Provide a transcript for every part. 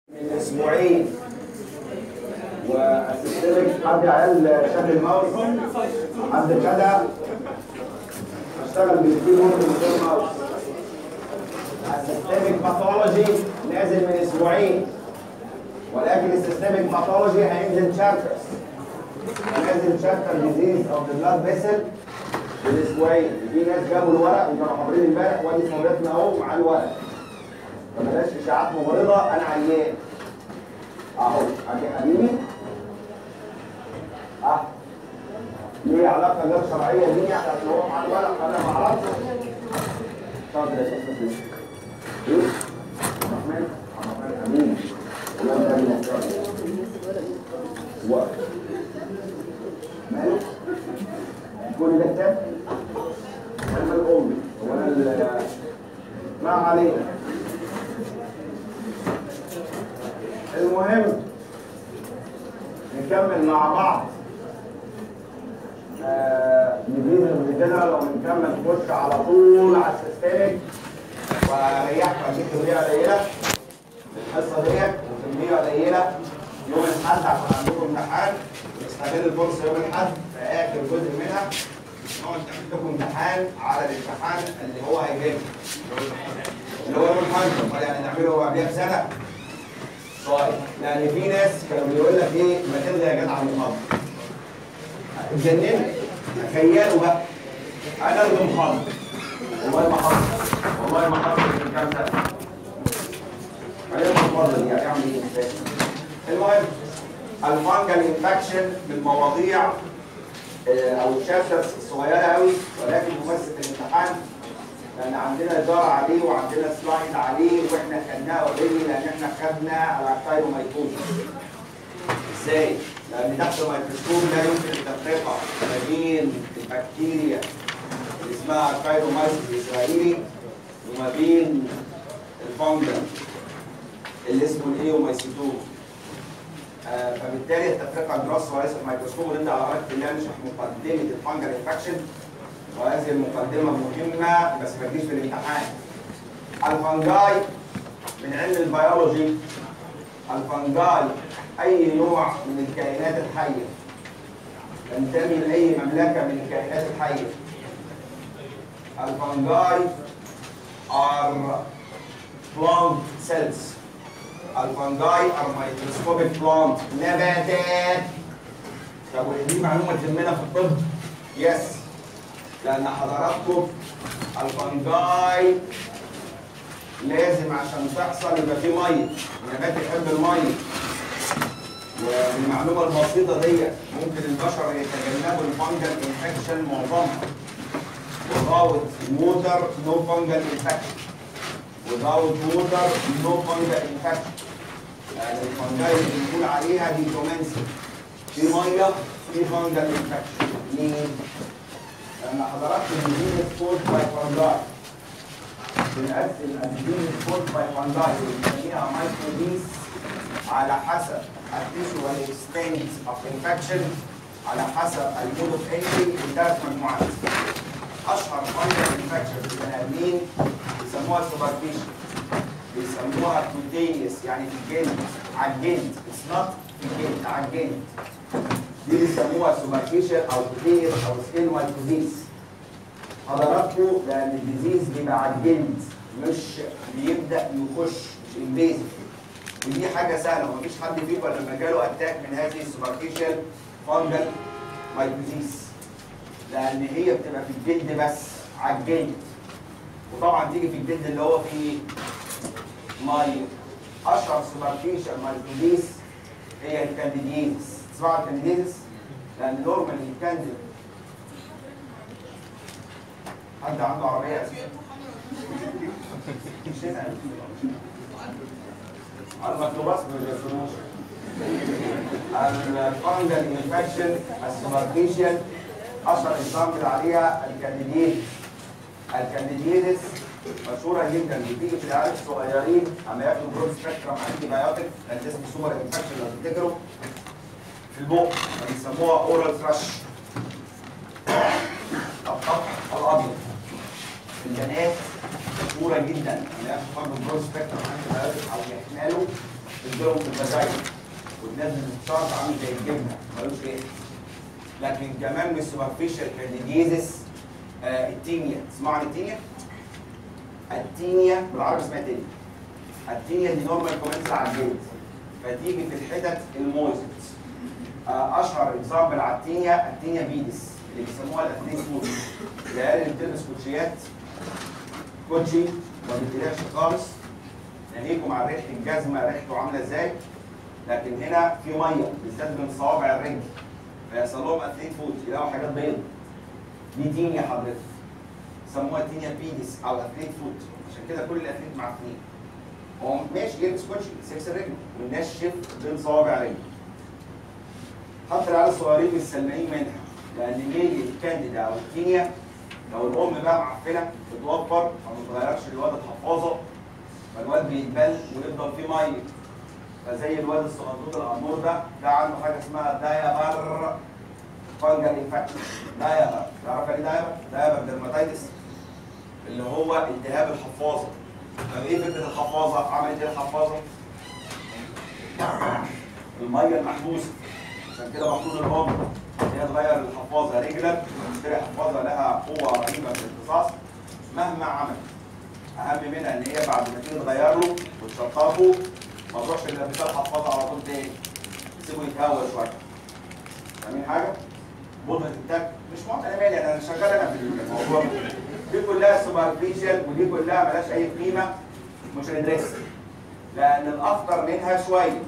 من اسبوعين والسيستمك حد عيال شكل الماوس حد كده اشتغل بالكيبورد من غير ماوس السيستمك باثولوجي نازل من اسبوعين ولكن السيستمك باثولوجي هينزل شابترز نازل شابتر ديزيز اوف ذا بلاد فيسل بالاسبوعين في ناس جابوا الورق وكانوا حاضرين امبارح وادي صورتنا اهو مع الورق فبلاش اشاعات ممرضه انا عيان اهو ادي حبيبي اه ليه علاقه غير شرعيه دي عشان هو مع الورق انا ما اعرفش اتفضل يا استاذ ايه؟ الرحمن الرحمن امين اللهم امين و ماله؟ كل ده كتاب؟ انا الام هو انا ال- ما علينا المهم نكمل مع بعض آه، نجيب الرجاله لو نكمل نخش على طول على السيستمك واريحكم اديك كميه قليله الحصه ديت وكميه قليله يوم الاحد عشان عندكم امتحان نستغل الفرصه يوم الاحد في اخر جزء منها نقعد نعمل لكم امتحان على الامتحان اللي هو هيجي اللي هو يوم الاحد امال يعني نعمله قبلها بسنه طيب يعني في ناس كانوا بيقول لك ايه ما تلغي يا جدع المحاضره اتجننت تخيلوا بقى انا اللي محاضر والله ما حصل والله ما حصل من كام سنه عليهم الفضل يعني اعمل ايه مش فاهم. المهم الفانجل انفكشن بالمواضيع آه، او الشابترز الصغيره قوي ولكن ممثل في الامتحان لان عندنا اداره عليه وعندنا سلايد عليه واحنا خدناه اوريدي لان احنا خدنا الاكتايرومايكوز ازاي؟ لان تحت الميكروسكوب لا يمكن التفرقه ما بين البكتيريا اللي اسمها اكتايرومايسيس الاسرائيلي وما بين الفانجل اللي اسمه الايومايسيتوم آه، فبالتالي التفرقه الجراس وليس الميكروسكوب ونبدا على ورقه الله نشرح مقدمه الفانجل انفكشن وهذه المقدمه مهمه بس ما تجيش في الامتحان الفانجاي من علم البيولوجي الفانجاي اي نوع من الكائنات الحيه تنتمي لاي مملكه من الكائنات الحيه الفانجاي are plant cells الفانجاي are microscopic plant نباتات طب ودي معلومه تهمنا في الطب يس لان حضراتكم الفانجاي لازم عشان تحصل يبقى في ميه النبات يحب الميه والمعلومه البسيطه ديت ممكن البشر يتجنبوا الفانجل انفكشن معظمها without water no fungal infection without water no fungal infection يعني الفنجاي اللي بنقول عليها دي كومنسل في ميه في فانجل انفكشن ليه؟ لان حضرات الدين سبورت باي فانجاي بنقسم الدين سبورت باي فانجاي بنسميها مايكروبيس على حسب التيشو والاكستنت اوف انفكشن على حسب المود اوف انتري لثلاث مجموعات اشهر فانجل انفكشن في البني ادمين بيسموها سوبرفيشن بيسموها كوتينيوس يعني في الجلد على الجلد اتس نوت في الجلد على الجلد دي بيسموها سوبرفيشال او كوتينيوس او سكين مايكوزيس حضراتكم لان الديزيز بيبقى على الجلد مش بيبدا يخش مش انفيزيف ودي حاجه سهله ومفيش حد فيكم لما جاله اتاك من هذه السوبرفيشال فانجل مايكوزيس لان هي بتبقى في الجلد بس على الجلد وطبعا تيجي في الجلد اللي هو فيه ميه اشهر سوبرفيشال مايكروبيس هي الكانديديزس تسمعوا الكانديديزس لان نورمال الكانديد حد عنده عربيه اساسا مش هنا على الميكروباص ما بيرسموش الفانجل انفكشن السوبرفيشال اشهر اكزامبل عليها الكانديديزس الكانديديزس مشهوره جدا بتيجي في العيال الصغيرين اما ياخدوا برود سبيكترم انتي بايوتيك كان اسمه سوبر انفكشن لو تفتكروا في البق بيسموها اورال ثراش الخط الابيض في البنات مشهوره جدا اما ياخدوا برضه برود سبيكترم انتي بايوتيك او يحملوا تديهم في البسايل وتنزل الشعر عامل زي الجبنه ملوش ريحه لكن كمان من السوبرفيشال كانديديزس آه التينيا تسمعوا عن التينيا؟ التينيا بالعربي اسمها تينيا التينيا دي نورمال كومنتس على الجلد فتيجي في الحتت المويزت آه اشهر اكزامبل على التينيا التينيا بيدس اللي بيسموها الاثنين فود العيال اللي بتلبس كوتشيات كوتشي ما بيتلاقيش خالص ناهيكم عن ريحه الجزمه ريحته عامله ازاي لكن هنا في ميه بالذات من صوابع الرجل فيحصل لهم اثليت فوت يلاقوا حاجات بيض دي تينيا حضرتك سموها تينيا بيدس او اثليت فوت عشان كده كل الاثليت معفنين هو ماشي يلبس كوتشي سكس الرجل والنشف بين صوابع رجل حتى العيال الصغيرين مش سلمانين منها لان ليه الكانديدا او الكينيا لو الام بقى معفنه بتوفر ما بتغيرش الواد الحفاظه فالواد بيتبل ويفضل فيه ميه فزي الواد الصغنطوط الامور ده ده عنده حاجه اسمها دايابر فانجل انفكشن دايابر تعرف يعني دايابر؟ دايابر ديرماتيتس اللي هو التهاب الحفاظه طب ايه فكره الحفاظه؟ عملت ايه الحفاظه؟ الميه المحبوسه عشان كده المفروض الام هي تغير الحفاظه رجلا تشتري حفاظه لها قوه رهيبه في الامتصاص مهما عملت اهم منها ان هي بعد ما تيجي تغير له وتشطفه ما تروحش للبسها الحفاظه على طول تاني تسيبه يتهوى شويه فاهمين حاجه؟ بودره التاك مش مهم انا مالي انا شغال انا في الموضوع دي كلها سوبرفيشال ودي كلها ملهاش اي قيمه مش هندرسها لان الاخطر منها شويه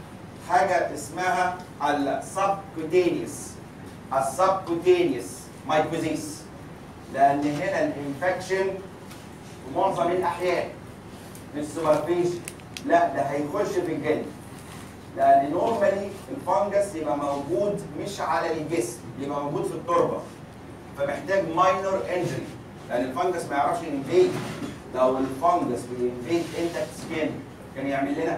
حاجه اسمها السبكوتينيوس السبكوتينيوس مايكوزيس لان هنا الانفكشن في معظم الاحيان مش سوبرفيشال لا ده هيخش في الجلد لان نورمالي الفنجس يبقى موجود مش على الجسم يبقى موجود في التربه فمحتاج ماينور انجري لان الفنجس ما يعرفش ينفيد لو الفنجس بينفيد انتكت سكين كان يعمل لنا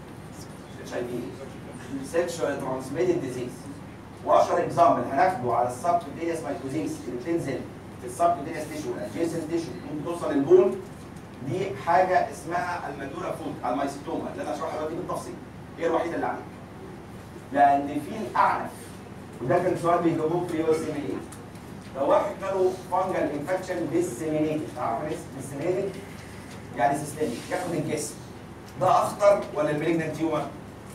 اتش اي في سيكشوال ترانسميتد ديزيز واشهر اكزامبل هناخده على السبكوتينيوس مايكوزيس اللي بتنزل في السبكوتينيوس تيشو الادجيسنت تيشو ممكن توصل للبون دي حاجه اسمها المدورا فود المايستوما اللي انا هشرحها دلوقتي بالتفصيل هي الوحيده اللي عليك لان في الاعنف وده كان سؤال بيجاوبوه في يو اس ام اي لو واحد جاله فانجل انفكشن ديسيمينيتد عارف ايه ديسيمينيتد يعني سيستميك ياخد الجسم ده اخطر ولا المالجنت تيومر؟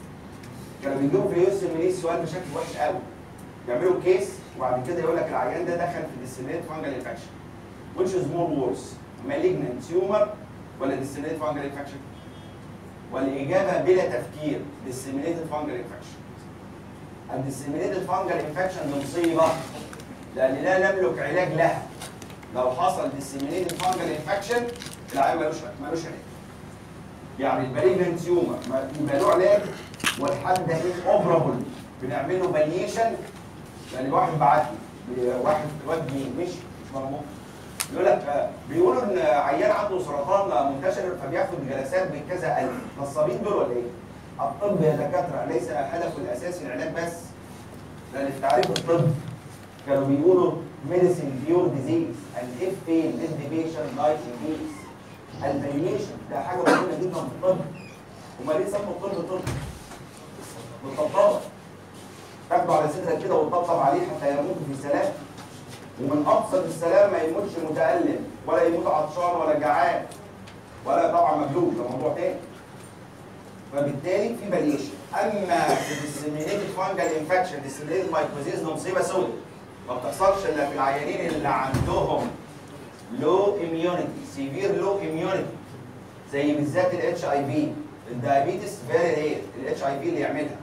كانوا بيجيبوا في يو اس ام اي السؤال بشكل وحش قوي يعملوا كيس وبعد كده يقول لك العيان ده دخل في ديسيمينيتد فانجل انفكشن which is more worse malignant tumor ولا disseminated fungal infection؟ والإجابة بلا تفكير disseminated fungal infection. الديسيمينيتد فانجل انفكشن دي مصيبة لأن لا نملك علاج لها. لو حصل disseminated fungal infection العيان ملوش ملوش علاج. يعني المالجنت تيومر يبقى له علاج والحد ده اوبرابل بنعمل له باليشن يعني واحد بعت لي واحد واد مش مش مرموق يقول لك آه، بيقولوا ان عيان عنده سرطان منتشر فبياخد جلسات بكذا الف نصابين دول ولا ايه؟ الطب يا دكاتره ليس هدفه الاساسي العلاج بس لان في تعريف الطب كانوا بيقولوا medicine cure disease and if fail let the patient die in peace الفاريشن ده حاجه مهمه جدا في الطب هما ليه سموا الطب طب؟ بالطبطبه تاخده على صدرك كده وتطبطب عليه حتى يموت في سلام ومن ابسط السلام ما يموتش متالم ولا يموت عطشان ولا جعان ولا طبعا مجلوب ده موضوع تاني فبالتالي في باليشن اما الديسيمينيتد فانجل انفكشن ديسيمينيتد مايكوزيز دي مصيبه سوداء ما بتحصلش الا في العيانين اللي عندهم لو اميونيتي سيفير لو اميونيتي زي بالذات الاتش اي في الدايابيتس فيري رير الاتش اي في اللي يعملها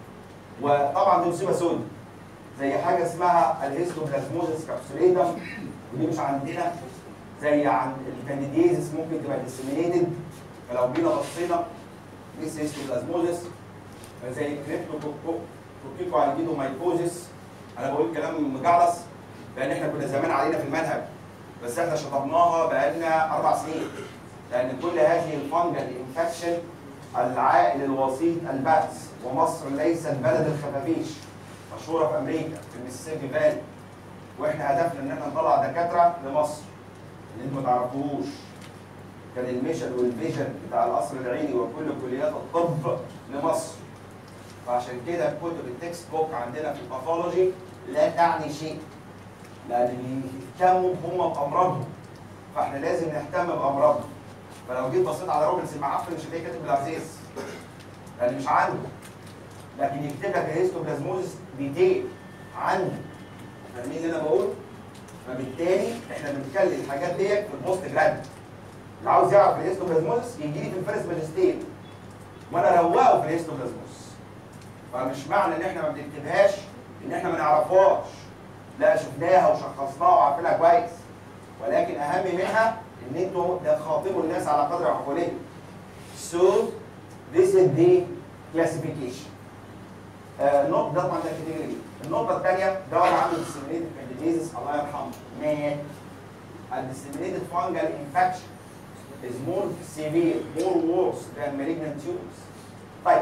وطبعا دي مصيبه سوداء زي حاجه اسمها الهيستوبلازموزيس كابسوليتم ودي مش عندنا زي عند الكانديديزس ممكن تبقى ديسيمينيتد فلو جينا بصينا ديس هيستوبلازموزيس زي كريبتوكوكيكو عالجيدو مايكوزيس انا بقول كلام مجعلص لان احنا كنا زمان علينا في المنهج بس احنا شطبناها بقالنا اربع سنين لان كل هذه الفانجل انفكشن العائل الوسيط الباتس ومصر ليست بلد الخفافيش مشهوره في امريكا في الميسيسيبي فالي واحنا هدفنا ان احنا نطلع دكاتره لمصر اللي انتوا ما تعرفوهوش كان الميشن والفيجن بتاع القصر العيني وكل كليات الطب لمصر فعشان كده كتب التكست بوك عندنا في الباثولوجي لا تعني شيء لان بيهتموا هم بامراضهم فاحنا لازم نهتم بامراضهم فلو جيت بصيت على روبنز المعفن مش هتلاقي كاتب بالعزيز لان مش عنده لكن يكتب لك الهيستوبلازموزس ديتيل عنده فاهمين اللي انا بقوله؟ فبالتالي احنا بنتكلم الحاجات ديت في البوست جراد اللي عاوز يعرف الهيستوبلازموزس يجي لي في الفيرست ماجستير وانا اروقه في الهيستوبلازموزس فمش معنى ان احنا ما بنكتبهاش ان احنا ما نعرفهاش لا شفناها وشخصناها وعارفينها كويس ولكن اهم منها ان انتوا تخاطبوا الناس على قدر عقوليه so this is the classification آه، النقطة ده طبعا ده كاتيجوري النقطة الثانية ده واحد عنده disseminated candidiasis الله يرحمه مات and disseminated fungal infection is more severe more worse than malignant tumors طيب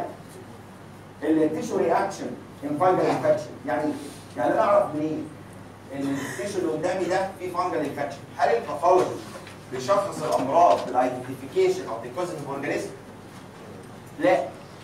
التيشو رياكشن ان فانجل انفكشن يعني يعني انا اعرف منين ان التيشو اللي قدامي ده فيه فانجل انفكشن هل الباثولوجي بيشخص الامراض بالايدنتيفيكيشن اوف ذا كوزيتيف اورجانيزم؟ لا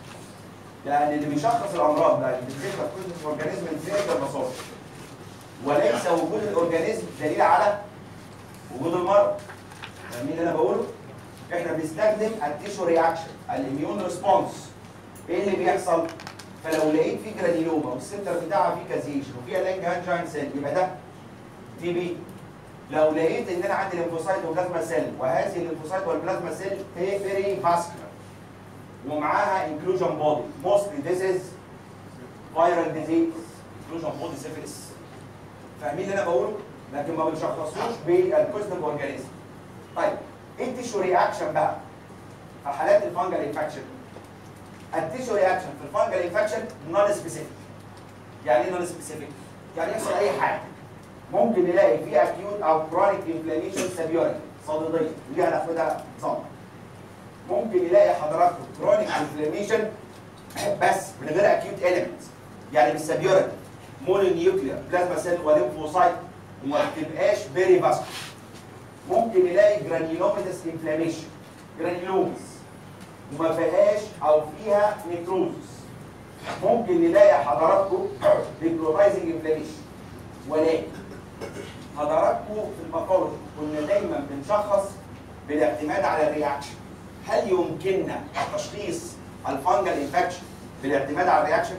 لان اللي بيشخص الامراض بالايدنتيفيكيشن اوف كوزيتيف اورجانيزم الكلينيكال ببساطه وليس وجود الاورجانيزم دليل على وجود المرض فاهمين اللي انا بقوله؟ احنا بنستخدم التيشو رياكشن الاميون ريسبونس ايه اللي بيحصل؟ فلو لقيت في جرانيلوما والسنتر بتاعها فيه كازيشن وفيها لانج هانجاين سيل يبقى ده تي بي لو لقيت ان انا عندي ليمفوسايت وبلازما سيل وهذه الليمفوسايت والبلازما سيل بيري فاسكولار ومعاها انكلوجن بودي موستلي ذيس از فايرال ديزيز انكلوجن بودي سيفيلس فاهمين اللي انا بقوله؟ لكن ما بنشخصوش بالكوزميك اورجانيزم طيب ايه التيشو رياكشن بقى؟ في حالات الفانجل انفكشن التيشو رياكشن في الفانجل انفكشن نون سبيسيفيك يعني ايه نون سبيسيفيك؟ يعني يحصل اي حاجه ممكن نلاقي في اكيوت او كرونيك انفلاميشن سبيوري صديديه ودي هناخدها نظام ممكن نلاقي حضراتكم كرونيك انفلاميشن بس من غير اكيوت اليمنت يعني بالسبيوري مونو نيوكلير بلازما سيل وليمفوسايت وما بتبقاش بيري فاسكولار ممكن نلاقي جرانيولوميتس انفلاميشن جرانيولومس وما فيهاش او فيها نيكروزس ممكن نلاقي حضراتكم نيكروتايزنج انفلاميشن ولكن حضراتكم في الباثولوجي كنا دايما بنشخص بالاعتماد على الرياكشن هل يمكننا تشخيص الفانجل انفكشن بالاعتماد على الرياكشن؟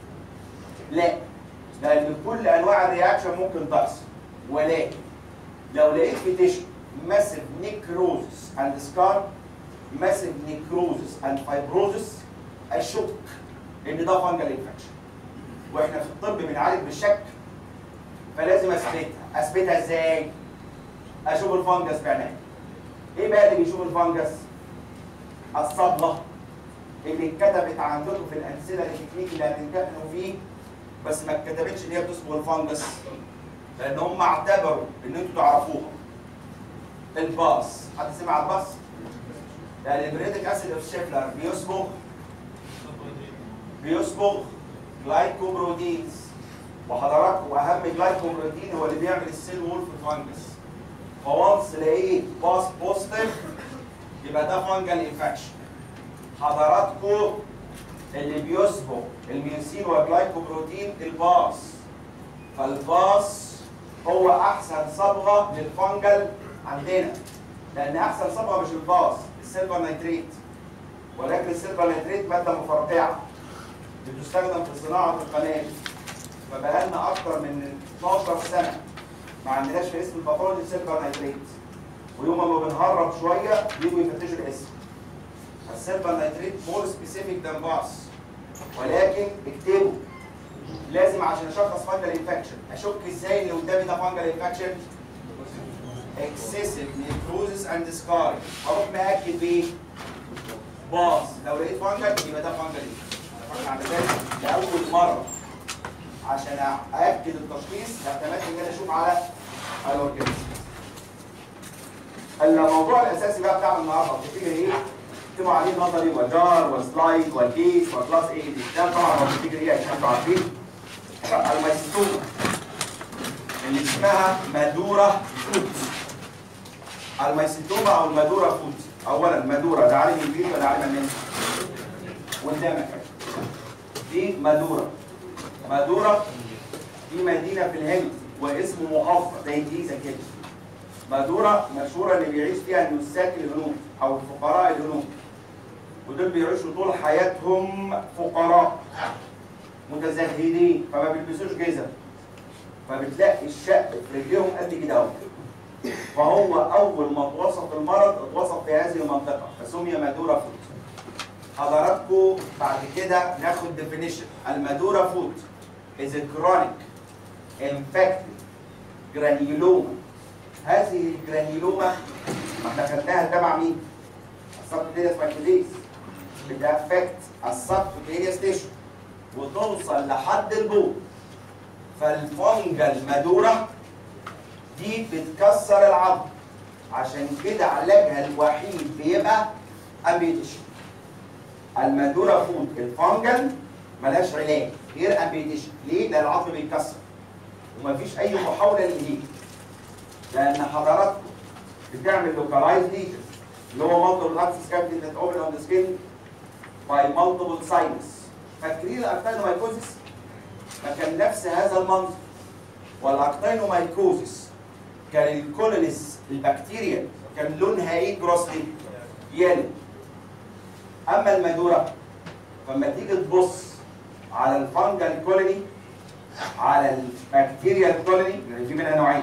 لا لان كل انواع الرياكشن ممكن تحصل ولكن لو لقيت في تيشو ماسيف نيكروزس اند سكار ماسيف نيكروزس اند فايبروزس اشك ان ده فانجل انفكشن واحنا في الطب بنعالج بالشك فلازم اثبتها اثبتها ازاي اشوف الفانجس بعيني ايه بقى اللي بيشوف الفانجس الصبغه اللي اتكتبت عندكم في الامثله التكنيك اللي هتمتحنوا فيه بس ما اتكتبتش ان هي بتصبغ الفانجس لان هم اعتبروا ان انتوا تعرفوها الباص حد سمع الباص؟ يعني البريتك اسيد اوف شيفلر بيصبغ بيصبغ جلايكوبروتينز وحضراتكم اهم جلايكوبروتين هو اللي بيعمل السيل وول في الفانجس فوانس لقيت باس بوزيتيف يبقى ده فانجل انفكشن حضراتكم اللي بيصبغ الميوسين والجلايكوبروتين الباص فالباص هو احسن صبغه للفانجل عندنا لان احسن صبغه مش الباص السيلفر نيتريت ولكن السيلفر نيتريت ماده مفرطعه بتستخدم في صناعه القنابل فبقالنا اكتر من 12 سنه ما عندناش في اسم الباثولوجي سيلفر نيتريت ويوم ما بنهرب شويه بيجوا يفتشوا الاسم السيلفر نيتريت مور سبيسيفيك ذان باص ولكن اكتبوا لازم عشان اشخص فانجل انفكشن اشك ازاي اللي قدامي ده فانجل انفكشن اكسسيف نيكروزس اند سكاري اروح مأكد بايه؟ باص لو لقيت فانجل يبقى ده فانجل انفكشن على ذلك لاول مره عشان ااكد التشخيص اعتمدت ان انا اشوف على الاورجانيزم الموضوع الاساسي بقى بتاعنا النهارده بتفتكر ايه؟ اكتبوا عليه نظري وجار وسلايد وكيس وكلاس ايه دي ده طبعا لو بتفتكر ايه عشان انتوا عارفين الميستوما اللي اسمها مادورا فوت الميستوما او المادورا فوت اولا مادورا ده عالم انجليزي ولا عالم الماني؟ قدامك دي مادورا مادورا دي مدينه في الهند واسم محافظه زي الجيزه كده مادورا مشهوره اللي بيعيش فيها النساك الهنود او الفقراء الهنود ودول بيعيشوا طول حياتهم فقراء متزهدين فما بيلبسوش جزم فبتلاقي الشق في رجليهم قد كده اهو فهو اول ما اتوصف المرض اتوصف في هذه المنطقه فسمي مادورا فوت حضراتكم بعد كده ناخد ديفينيشن المادورا فوت is a chronic infected granuloma هذه الجرانيلوما ما احنا خدناها تبع مين؟ السبكوتينيوس مايكروزيس بتافكت السبكوتينيوس تيشو وتوصل لحد البول فالفنجل مادورا دي بتكسر العظم عشان كده علاجها الوحيد بيبقى امبيتيشن المادورا فود الفنجل ملهاش علاج غير امبيتيشن ليه؟ لان العظم بيتكسر ومفيش اي محاوله للهيك لان حضراتكم بتعمل لوكالايز ليجن اللي هو مالتيبل اكسس كافيتي ذات اوبن اون ذا سكين باي مالتيبل ساينس فاكرين الاكتينومايكوزيس ما كان نفس هذا المنظر والاكتينومايكوزيس كان الكولونيس البكتيريا كان لونها ايه جروسلي يلو اما المادورا فلما تيجي تبص على الفانجل كولوني على البكتيريا الكولوني يعني في منها نوعين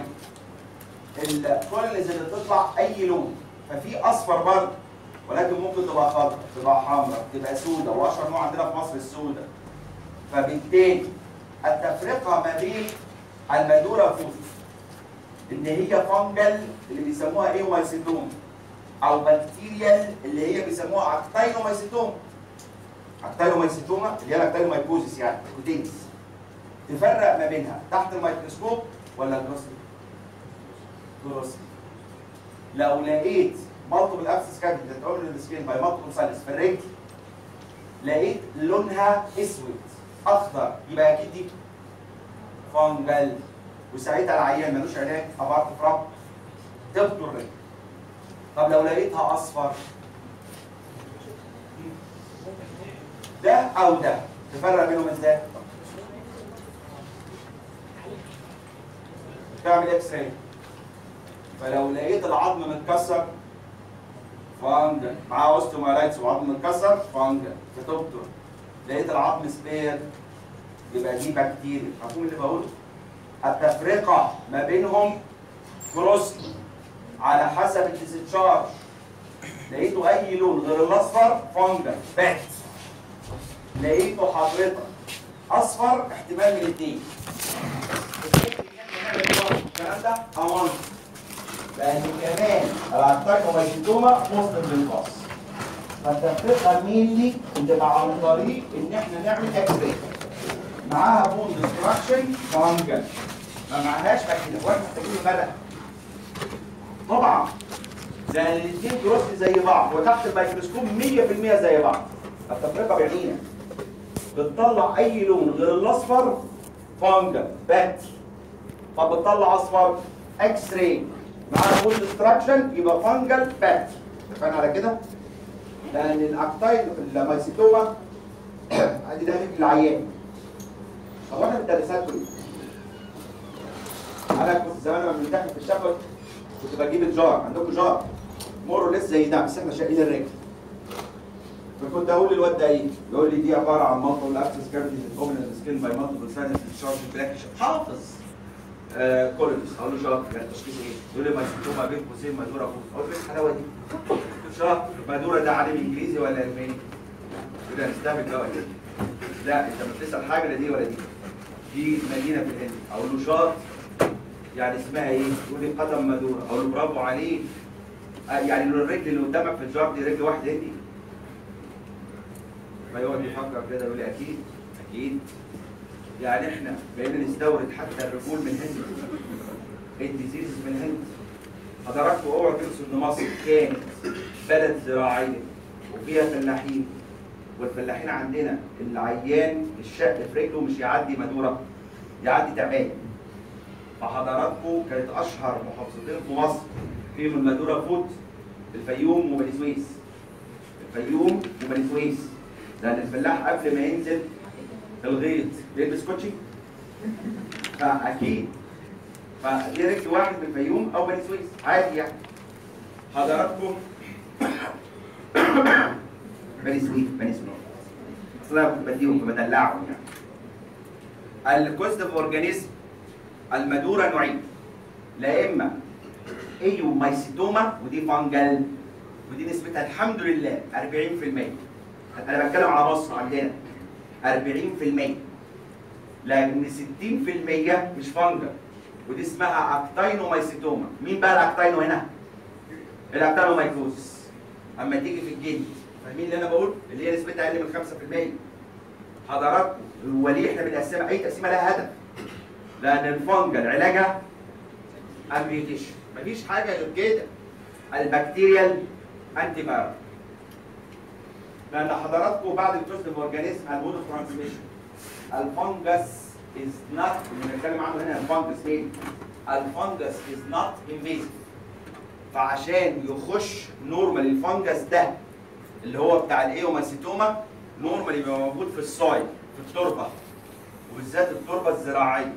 الكولونيز اللي بتطلع اي لون ففي اصفر برضه ولكن ممكن تبقى خضراء تبقى حمراء تبقى سوداء واشهر نوع عندنا في مصر السوداء فبالتالي التفرقه ما بين المادورا فوت ان هي فانجل اللي بيسموها ايومايسيتوم او بكتيريال اللي هي بيسموها اكتينومايسيتوم اكتينومايسيتوما اللي هي الاكتينومايكوزيس يعني كوتينس تفرق ما بينها تحت الميكروسكوب ولا جروسلي جروسلي لو لقيت مالتيبل اكسس كافيتي تتعمل السكين باي مالتيبل ساينس في الرجل لقيت لونها اسود اخضر يبقى اكيد دي فانجل وساعتها العيان ملوش علاج ابارت فرام تبطل الرجل طب لو لقيتها اصفر ده او ده تفرق بينهم ازاي؟ تعمل اكس راي فلو لقيت العظم متكسر فانجل معاه اوستيومايلايتس وعظم متكسر فانجل فتبطل لقيت العظم سبير يبقى دي بكتيريا عارفين اللي بقوله التفرقه ما بينهم كروس على حسب الديسشارج لقيته اي لون غير الاصفر فانجل بات لقيته حضرتك اصفر احتمال من الاثنين الكلام ده امان لان كمان العتاكومايسيتوما بوزيتيف للباص فالتفرقه مين دي بتبقى عن طريق ان احنا نعمل اكس راي معاها بون ديستراكشن فانجل ما معهاش بكتيريا واحد محتاجين مدى طبعا لان الاثنين جروس زي بعض وتحت الميكروسكوب 100% زي بعض التفرقه بعينه بتطلع اي لون غير الاصفر فانجل بات طب بتطلع اصفر اكس راي مع بول ديستراكشن يبقى فانجل بات اتفقنا على كده؟ لان الاكتايد الميسيتوما ادي ده في العيان هو انا التدريسات كلها انا كنت زمان لما بنمتحن في الشفوي كنت بجيب الجار عندكم جار مر لسه زي ده بس احنا شايلين الرجل فكنت اقول للواد ده ايه؟ يقول لي دي عباره عن مالتيبل اكسس كافيتي اوبن سكين باي مالتيبل ساينس تشارج بلاك حافظ آه كولونز اقول له شهر يعني تشخيص ايه؟ يقول لي مايسيتوما بين قوسين مادورا فوق اقول له ايه الحلاوه دي؟ شهر مادورا ده عالم انجليزي ولا الماني؟ كده نستهبل بقى ولا إيه؟ لا انت ما بتسال حاجه لا دي ولا دي دي مدينه في الهند اقول له شاط يعني اسمها ايه؟ يقول لي قدم مادورا اقول له برافو عليك آه يعني لو الرجل اللي قدامك في الجار دي رجل واحد هندي فيقعد يفكر كده يقول لي اكيد اكيد يعني احنا بقينا نستورد حتى الرجول من الهند الديزيز من الهند حضراتكم اوعوا تنسوا ان مصر كانت بلد زراعيه وفيها فلاحين والفلاحين عندنا العيان الشق في رجله مش يعدي مدوره يعدي تعبان فحضراتكم كانت اشهر محافظتين في مصر فيهم المدوره فوت الفيوم وبني سويس الفيوم وبني سويس لان الفلاح قبل ما ينزل الغيط بيلبس كوتشي فاكيد فدي رجل واحد من الفيوم او بني سويس عادي يعني حضراتكم بني سويف بني سويف اصلا كنت بديهم فبدلعهم يعني الكوستيف اورجانيزم المدوره نوعين لا اما ايو مايسيتوما ودي فانجل ودي نسبتها الحمد لله 40% انا بتكلم على مصر عندنا 40% لكن 60% مش فانجل ودي اسمها اكتاينومايسيتوما مين بقى الاكتاينو هنا؟ الاكتاينومايكوز اما تيجي في الجلد فاهمين اللي انا بقول اللي هي نسبتها اقل من 5% حضراتكم هو ليه احنا بنقسمها اي تقسيمه لها هدف لان الفنجل علاجها امبيوتيشن مفيش حاجه غير كده البكتيريال انتي بايوتيك لان حضراتكم بعد الكوستيف اورجانيزم المود اوف ترانسميشن الفنجس از نوت اللي بنتكلم عنه هنا الفنجس مين؟ الفنجس از نوت انفيزيف فعشان يخش نورمال الفنجس ده اللي هو بتاع الايوماسيتوما نورمال يبقى موجود في السويل في التربه وبالذات التربه الزراعيه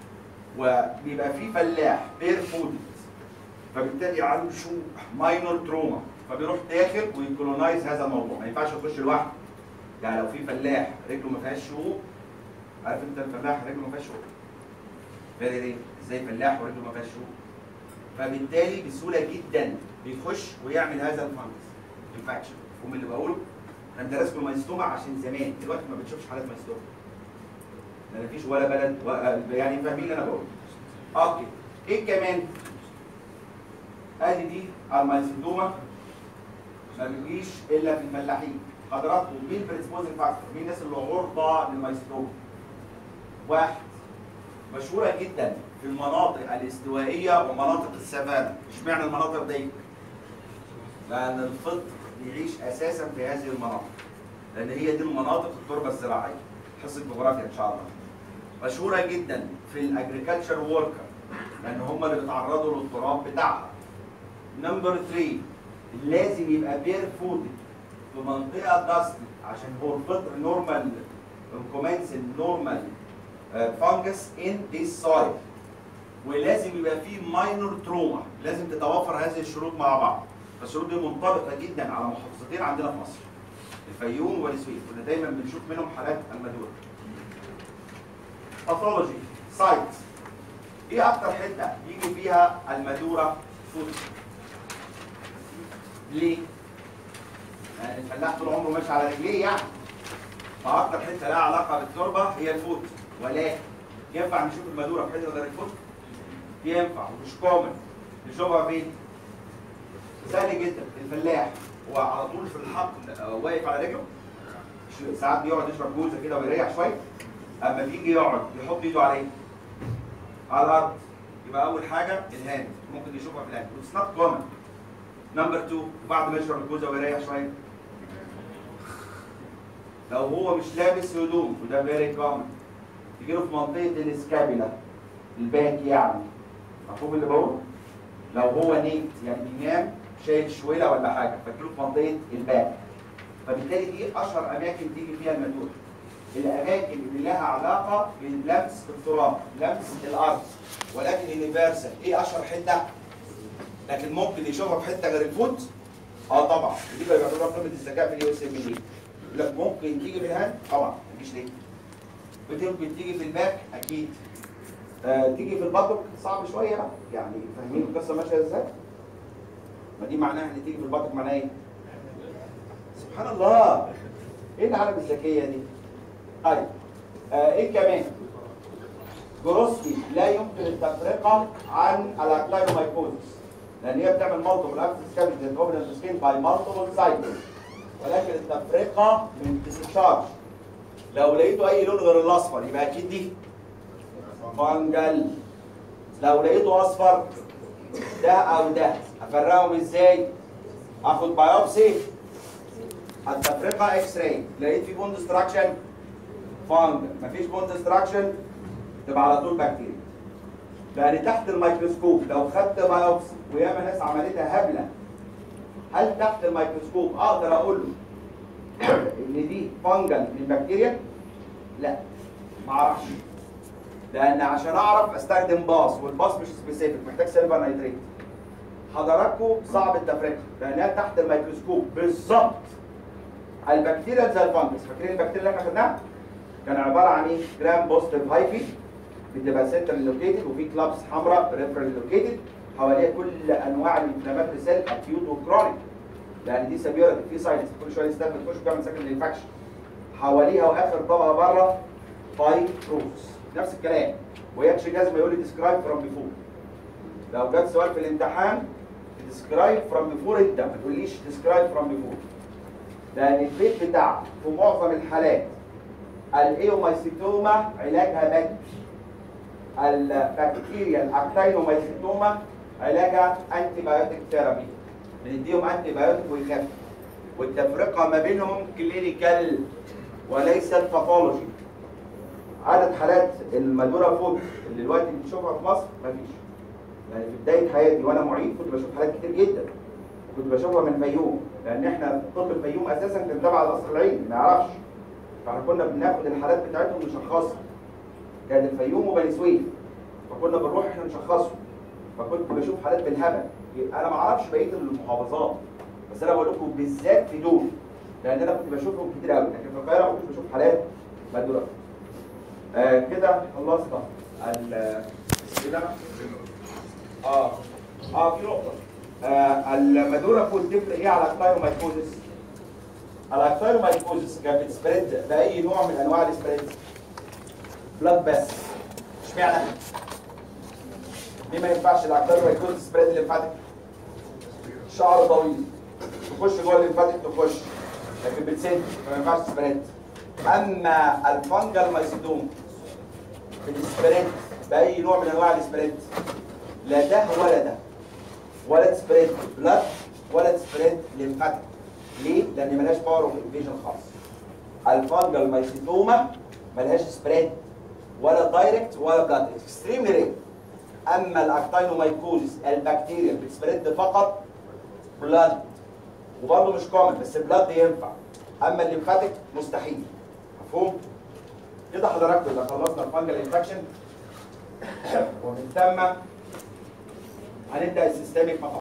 وبيبقى فيه فلاح بير فود فبالتالي عنده شو ماينور تروما فبيروح داخل ويكولونايز هذا الموضوع ما ينفعش يخش لوحده يعني لو في فلاح رجله ما فيهاش شقوق عارف انت الفلاح رجله ما فيهاش شقوق فاهم ليه؟ ازاي فلاح ورجله ما فيهاش شقوق فبالتالي بسهوله جدا بيخش ويعمل هذا الفانكس انفكشن هم اللي بقوله انا درست المايستوما عشان زمان دلوقتي ما بنشوفش حالات مايستوما ما فيش ولا بلد ولا يعني فاهمين اللي انا بقوله اوكي ايه كمان ادي دي المايستوما ما بيجيش الا في الفلاحين حضراتكم مين بريسبوزنج فاكتور مين الناس اللي عرضه للمايستوما واحد مشهوره جدا في المناطق الاستوائيه ومناطق السافانا اشمعنى المناطق دي لان الفطر بيعيش اساسا في هذه المناطق لان هي دي المناطق التربه الزراعيه حصه جغرافيا ان شاء الله مشهوره جدا في الاجريكلتشر وركر لان هم اللي بيتعرضوا للتراب بتاعها نمبر 3 لازم يبقى بير فود في منطقه داست عشان هو الفطر نورمال كومنس نورمال فانجس ان ذيس سويل ولازم يبقى فيه ماينور تروما لازم تتوافر هذه الشروط مع بعض فالشروط دي منطبقه جدا على محافظتين عندنا في مصر الفيوم والسويس كنا دايما بنشوف منهم حالات المدوره باثولوجي سايت ايه اكتر حته يجي فيها المدوره فوت ليه؟ يعني الفلاح طول عمره ماشي على رجليه يعني فاكتر حته لها علاقه بالتربه هي الفوت ولكن ينفع نشوف المدوره في حته غير الفوت؟ ينفع ومش كومن نشوفها فين؟ سهل جدا الفلاح هو على طول في الحقل آه، واقف على رجله ش- ساعات بيقعد يشرب جوزه كده ويريح شويه اما بيجي يقعد يحط ايده على ايه؟ على الارض يبقى اول حاجه الهاند ممكن يشوفها في الهاند اتس نوت كومن نمبر 2 بعد ما يشرب الجوزه ويريح شويه لو هو مش لابس هدوم وده فيري كومن تجي له في منطقه الاسكابيلا الباك يعني مفهوم اللي بقوله؟ لو هو نيت يعني بينام شايل شويله ولا حاجه فتجيله في منطقه الباك فبالتالي دي اشهر اماكن تيجي فيها المدوره الاماكن اللي لها علاقه بلمس التراب لمس الارض ولكن يونيفرسال ايه اشهر حته لكن ممكن يشوفها في حته غير الفوت اه طبعا دي بقى يعتبر قمه الذكاء في اليو اس ام دي يقول لك ممكن تيجي في الهاند طبعا ما تجيش ليه ممكن تيجي في الباك اكيد آه تيجي في البطن صعب شويه بقى يعني فاهمين القصه ماشيه ازاي ما دي معناها ان تيجي في البطن معناها ايه سبحان الله ايه العالم الذكيه دي طيب آه ايه كمان جروسكي لا يمكن التفرقه عن الاكلايرومايكوزس لان هي بتعمل مالتيبل اكسس كابيتال دومينانت سكين باي مالتيبل سايكلز ولكن التفرقه من ديسشارج لو لقيته اي لون غير الاصفر يبقى اكيد دي فانجل لو لقيته اصفر ده او ده افرقهم ازاي اخد بايوبسي التفرقه اكس راي لقيت في بوند ستراكشن فانجل مفيش بوند ستراكشن تبقى على طول بكتيريا لان تحت الميكروسكوب لو خدت بايوبسي وياما ناس عملتها هبله هل تحت الميكروسكوب اقدر اقول له ان دي فانجل من بكتيريا؟ لا ما اعرفش لان عشان اعرف استخدم باص والباص مش سبيسيفيك محتاج سيلفر نايتريت حضراتكم صعب التفرقه لانها تحت الميكروسكوب بالظبط البكتيريا زي الفانجس فاكرين البكتيريا اللي احنا خدناها؟ كان عباره عن ايه؟ جرام بوزيتيف هايفي بتبقى سنتر لوكيتد وفي كلابس حمراء ريفرال لوكيتد حواليها كل انواع الانفلاماتوري سيل اكيوت وكرونيك لان دي سبيورة في ساينس كل شويه يستخدم تخش بتعمل سكند انفكشن حواليها واخر طبقه بره فايبروز نفس الكلام ويكشي لازم يقول لي ديسكرايب فروم بيفور لو جت سؤال في الامتحان ديسكرايب فروم بيفور انت ما تقوليش ديسكرايب فروم بيفور لان البيت بتاعك في معظم الحالات الايومايسيتوما علاجها مادي البكتيريا الاكتينومايسيتوما علاجها انتي بايوتيك ثيرابي بنديهم انتي بايوتيك ويخف والتفرقه ما بينهم كلينيكال وليست باثولوجي عدد حالات المادورا فود اللي دلوقتي بنشوفها في مصر مفيش يعني في بدايه حياتي وانا معيد كنت بشوف حالات كتير جدا كنت بشوفها من الفيوم لان احنا طب الفيوم اساسا كان تبع القصر العيني ما يعرفش فاحنا كنا بناخد الحالات بتاعتهم نشخصها كان الفيوم وبني سويف فكنا بنروح احنا نشخصهم فكنت بشوف حالات بالهبل انا ما اعرفش بقيه المحافظات بس انا بقول لكم بالذات في دول لان انا كنت بشوفهم كتير قوي لكن في القاهره ما كنتش بشوف حالات مادوره آه كده خلصنا ال كده اه اه في نقطه آه المادوره فود تفرق ايه على الكلايومايكوزيس الكلايومايكوزيس كانت بتسبريد باي نوع من انواع السبريد بلاد بس اشمعنى ليه ما ينفعش الكلايومايكوزيس سبريد الليمفاتيك شعر طويل تخش جوه الليمفاتيك تخش لكن بتسد فما ينفعش سبريد اما الفنجل مايسيدوم بتسبريد باي نوع من انواع السبريد لا ده ولا ده ولا تسبريد بلاد ولا تسبريد ليمفاتيك ليه؟ لان ملهاش باور اوف انفيجن خالص الفنجل مايسيتوما ملهاش سبريد ولا دايركت ولا بلاد اكستريملي رير اما الاكتينومايكوزيس البكتيريا بتسبريد فقط بلاد وبرضه مش كومن بس بلاد ينفع اما الليمفاتيك مستحيل مفهوم؟ كده حضراتكم اذا خلصنا الفنجل انفكشن ومن ثم هنبدا السيستميك مع بعض